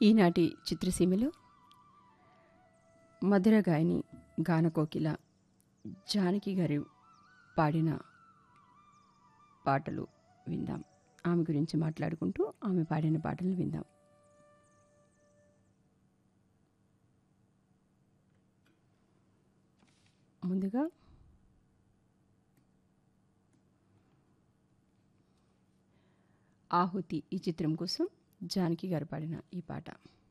ఈనాటి చిత్రసీమలో మధుర గాయని గానకోకిల జానకి గారు పాడిన పాటలు విందాం ఆమె గురించి మాట్లాడుకుంటూ ఆమె పాడిన పాటలు విందాం ముందుగా ఆహుతి ఈ చిత్రం కోసం జానకి గారు పాడిన ఈ పాట